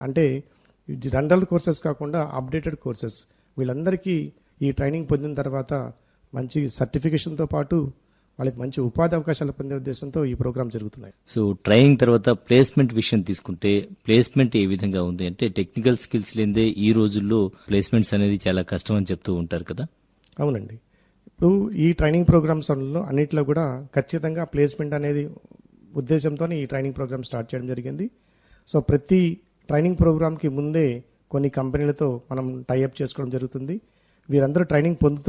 అంటే general courses కాకుండా updated courses వీళ్ళందరికీ ఈ ట్రైనింగ్ పొందిన తర్వాత మంచి సర్టిఫికేషన్తో పాటు వాళ్ళకి మంచి ఉపాధి అవకాశాలు పొందే ఉద్దేశంతో ఈ ప్రోగ్రామ్ జరుగుతున్నాయి సో ట్రైనింగ్ తర్వాత ప్లేస్మెంట్ విషయం తీసుకుంటే ప్లేస్మెంట్ ఏ విధంగా ఉంది అంటే టెక్నికల్ స్కిల్స్ లేదే ఈ రోజుల్లో ప్లేస్మెంట్స్ అనేది చాలా కష్టం అని చెప్తూ ఉంటారు కదా అవునండి ఇప్పుడు ఈ ట్రైనింగ్ ప్రోగ్రామ్స్ అన్నింటిలో కూడా ఖచ్చితంగా ప్లేస్మెంట్ అనేది ఉద్దేశంతో ఈ ట్రైనింగ్ ప్రోగ్రామ్ స్టార్ట్ చేయడం జరిగింది సో ప్రతి ట్రైనింగ్ ప్రోగ్రామ్కి ముందే కొన్ని కంపెనీలతో మనం టైఅప్ చేసుకోవడం జరుగుతుంది వీరందరూ ట్రైనింగ్ పొందుతూ